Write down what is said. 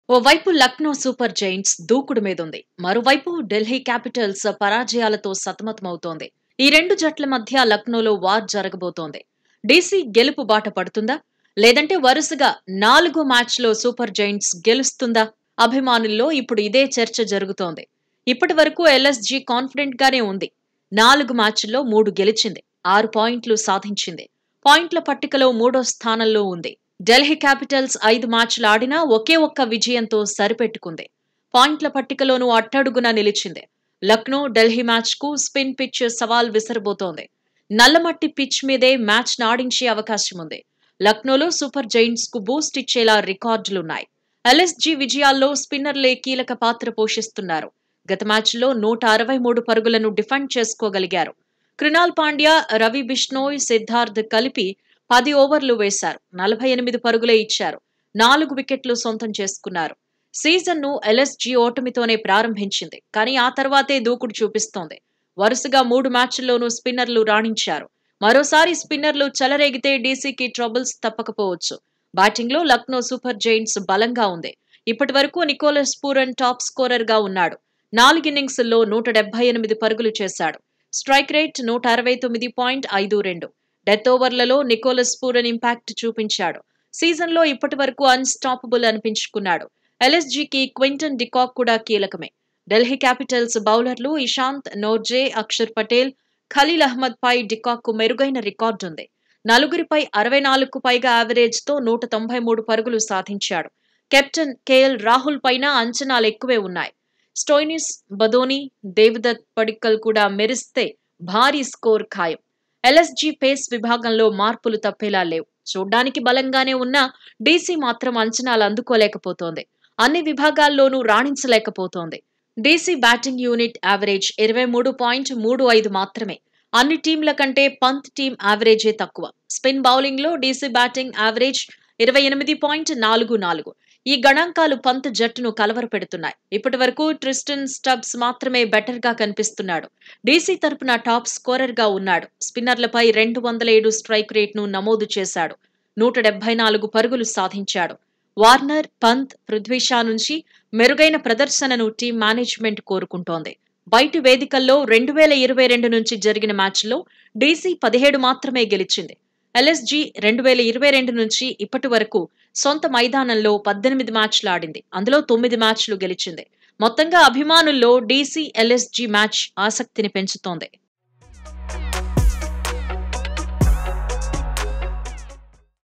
ఓవైపు Lucknow super Giants దూకుడు మీదుంది మరోవైపు ఢిల్లీ క్యాపిటల్స్ పరాజయాలతో సతమతమవుతోంది ఈ రెండు జట్ల మధ్య లక్నోలో వార్ జరగబోతోంది డీసీ గెలుపు బాట పడుతుందా లేదంటే వరుసగా నాలుగో మ్యాచ్లో సూపర్ జైంట్స్ గెలుస్తుందా అభిమానుల్లో ఇప్పుడు ఇదే చర్చ జరుగుతోంది ఇప్పటి వరకు ఎల్ఎస్జీ కాన్ఫిడెంట్ గానే ఉంది నాలుగు మ్యాచ్ల్లో మూడు గెలిచింది ఆరు పాయింట్లు సాధించింది పాయింట్ల పట్టికలో మూడో స్థానంలో ఉంది ఢిల్లీ క్యాపిటల్స్ ఐదు మ్యాచ్లు ఆడినా ఒకే ఒక్క విజయంతో సరిపెట్టుకుంది పాయింట్ల పట్టికలోనూ అట్టడుగున నిలిచింది లక్నో ఢిల్లీ మ్యాచ్ కు స్పిన్ పిచ్ సవాల్ విసరబోతోంది నల్లమట్టి పిచ్ మీదే మ్యాచ్ నాడించే అవకాశం ఉంది లక్నోలో సూపర్ జైంట్స్ కు బూస్ట్ ఇచ్చేలా రికార్డులున్నాయి ఎల్ఎస్జీ విజయాల్లో స్పిన్నర్లే కీలక పాత్ర పోషిస్తున్నారు గత మ్యాచ్లో నూట అరవై మూడు పరుగులను డిఫెండ్ చేసుకోగలిగారు కృణాల్ పాండ్యా రవి బిష్నోయ్ సిద్ధార్థ్ కలిపి పది ఓవర్లు వేశారు నలభై ఎనిమిది పరుగులే ఇచ్చారు నాలుగు వికెట్లు సొంతం చేసుకున్నారు సీజన్ను ఎల్ఎస్జీ ఓటమితోనే ప్రారంభించింది కానీ ఆ తర్వాతే దూకుడు చూపిస్తోంది వరుసగా మూడు మ్యాచ్ల్లోనూ స్పిన్నర్లు రాణించారు మరోసారి స్పిన్నర్లు చెలరేగితే డీసీకి ట్రబుల్స్ తప్పకపోవచ్చు బ్యాటింగ్లో లక్నో సూపర్ జైంట్స్ బలంగా ఉంది ఇప్పటి వరకు నికోలస్ పూరన్ టాప్ స్కోరర్ గా ఉన్నాడు నాలుగిన్నింగ్స్లో నూట డెబ్బై ఎనిమిది పరుగులు చేశాడు స్ట్రైక్ రేట్ నూట అరవై తొమ్మిది పాయింట్ ఐదు రెండు డెత్ ఓవర్లలో నికోలస్ పూరన్ ఇంపాక్ట్ చూపించాడు సీజన్లో ఇప్పటి వరకు అన్స్టాపబుల్ అనిపించుకున్నాడు ఎల్ఎస్జీకి క్వింటన్ డికాక్ కూడా కీలకమే ఢిల్లీ క్యాపిటల్స్ బౌలర్లు ఇషాంత్ నోర్జే అక్షర్ పటేల్ ఖలీల్ అహ్మద్ పై డికాక్ మెరుగైన రికార్డుంది నలుగురిపై అరవై నాలుగుకు పైగా యావరేజ్ తో నూట తొంభై మూడు పరుగులు సాధించాడు కెప్టెన్ కేఎల్ రాహుల్ పైన అంచనాలు ఎక్కువే ఉన్నాయి స్టోయినిస్ బదోని దేవదత్ పడిక్కల్ కూడా మెరిస్తే భారీ స్కోర్ ఖాయం ఎల్ఎస్జీ పేస్ విభాగంలో మార్పులు తప్పేలా లేవు చూడ్డానికి బలంగానే ఉన్నా డీసీ మాత్రం అంచనాలు అందుకోలేకపోతోంది అన్ని విభాగాల్లోనూ రాణించలేకపోతోంది డీసీ బ్యాటింగ్ యూనిట్ యావరేజ్ ఇరవై మూడు పాయింట్ మూడు ఐదు మాత్రమే అన్ని టీంల కంటే పంత్ టీం యావరేజే తక్కువ స్పిన్ బౌలింగ్ లో డీసీ బ్యాటింగ్ యావరేజ్ ఇరవై ఎనిమిది పాయింట్ నాలుగు నాలుగు ఈ గణాంకాలు పంత్ జట్టును కలవరపెడుతున్నాయి ఇప్పటి వరకు ట్రిస్టన్ స్టబ్స్ మాత్రమే బెటర్ గా కనిపిస్తున్నాడు డీసీ తరపున టాప్ స్కోరర్ గా ఉన్నాడు స్పిన్నర్లపై రెండు వందల ఏడు స్ట్రైక్ రేట్ ను నమోదు చేశాడు నూట డెబ్బై నాలుగు పరుగులు సాధించాడు వార్నర్ పంత్ పృథ్వీషా నుంచి మెరుగైన ప్రదర్శనను టీం మేనేజ్మెంట్ కోరుకుంటోంది బయటి వేదికల్లో రెండు వేల ఇరవై రెండు నుంచి జరిగిన మ్యాచ్లో డీసీ పదిహేడు మాత్రమే గెలిచింది ఎల్ఎస్జీ రెండు వేల ఇరవై రెండు నుంచి ఇప్పటి వరకు సొంత మైదానంలో పద్దెనిమిది మ్యాచ్లు ఆడింది అందులో తొమ్మిది మ్యాచ్లు గెలిచింది మొత్తంగా అభిమానుల్లో డీసీ ఎల్ఎస్జీ మ్యాచ్ ఆసక్తిని పెంచుతోంది